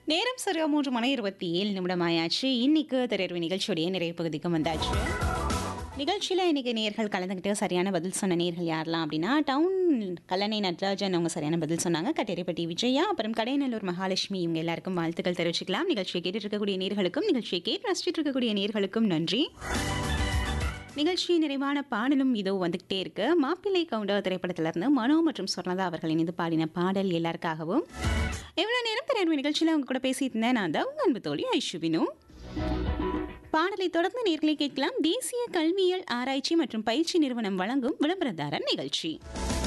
நேரம் சரியா மூன்று மணி இருபத்தி ஏழு நிமிடம் ஆயாச்சு இன்னைக்கு திரையர்வு நிகழ்ச்சியுடைய நிறைய பகுதிக்கு வந்தாச்சு நிகழ்ச்சியில் இன்னைக்கு நேர்கள் கலந்துக்கிட்டு சரியான பதில் சொன்ன நேர்கள் யாரெல்லாம் அப்படின்னா டவுன் கல்லணை நட்ராஜன் அவங்க சரியான பதில் சொன்னாங்க கட்டேரிப்பட்டி விஜயா அப்புறம் கடைநல்லூர் மகாலட்சுமி இவங்க எல்லாருக்கும் வாழ்த்துக்கள் தெரிவிச்சுக்கலாம் நிகழ்ச்சியை கேட்டுட்டு இருக்கக்கூடிய நேர்களுக்கும் நிகழ்ச்சியை கேட்டு ரசிச்சுட்டு இருக்கக்கூடிய நேர்களுக்கும் நன்றி நிகழ்ச்சி நிறைவான பாடலும் இதோ வந்துகிட்டே இருக்கு மாப்பிள்ளை கவுண்டர் திரைப்படத்திலிருந்து மனோ மற்றும் சொர்ணதா அவர்கள் இணைந்து பாடின பாடல் எல்லாருக்காகவும் எவ்வளோ நேரம் திரையரங்கு நிகழ்ச்சியில் அவங்க கூட பேசிட்டு இருந்தேன் நான் தான் உங்க அன்பு தோழி ஐஷுவினு பாடலை தொடர்ந்து நேர்களை கேட்கலாம் தேசிய கல்வியியல் ஆராய்ச்சி மற்றும் பயிற்சி நிறுவனம் வழங்கும் விளம்பரதாரர் நிகழ்ச்சி